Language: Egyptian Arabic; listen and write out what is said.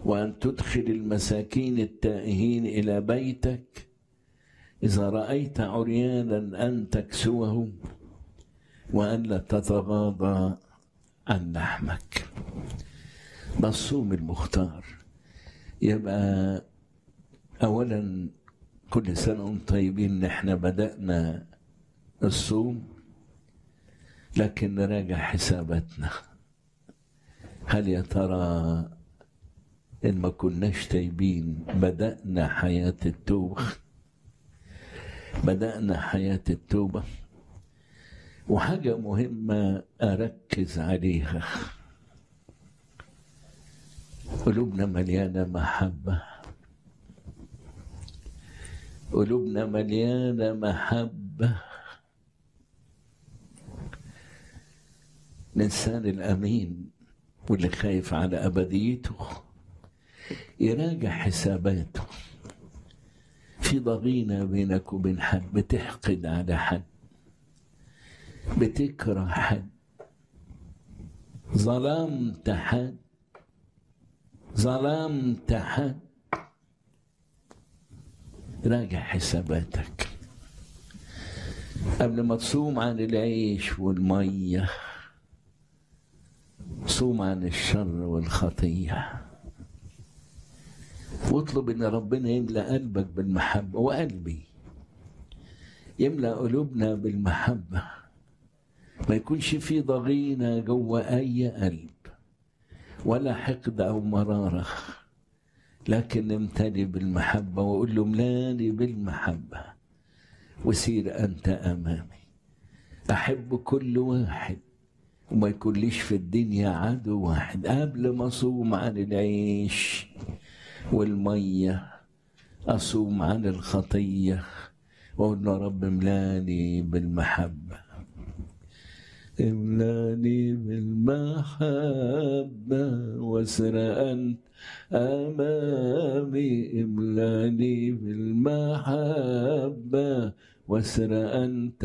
وأن تدخل المساكين التائهين إلى بيتك إذا رأيت عريانا أن تكسوه وأن لا تتغاضى عن لحمك ده الصوم المختار يبقى أولا كل سنة وانتم طيبين إن إحنا بدأنا الصوم لكن نراجع حساباتنا هل يا ترى إن ما كناش تايبين بدأنا حياة التوبة بدأنا حياة التوبة وحاجة مهمة أركز عليها قلوبنا مليانة محبة قلوبنا مليانة محبة الإنسان الأمين واللي خايف على أبديته يراجع حساباته في ضغينة بينك وبين حد بتحقد على حد بتكره حد ظلمت حد ظلمت حد راجع حساباتك قبل ما تصوم عن العيش والميه صوم عن الشر والخطيه واطلب ان ربنا يملا قلبك بالمحبه وقلبي يملا قلوبنا بالمحبه ما يكونش في ضغينه جوه اي قلب ولا حقد او مراره لكن امتلي بالمحبه واقول له ملاني بالمحبه وسير انت امامي احب كل واحد وما يكونليش في الدنيا عدو واحد قبل ما اصوم عن العيش والميه اصوم عن الخطيه واقول له رب املاني بالمحبه املاني بالمحبة واسر أنت أمامي املاني بالمحبة واسر أنت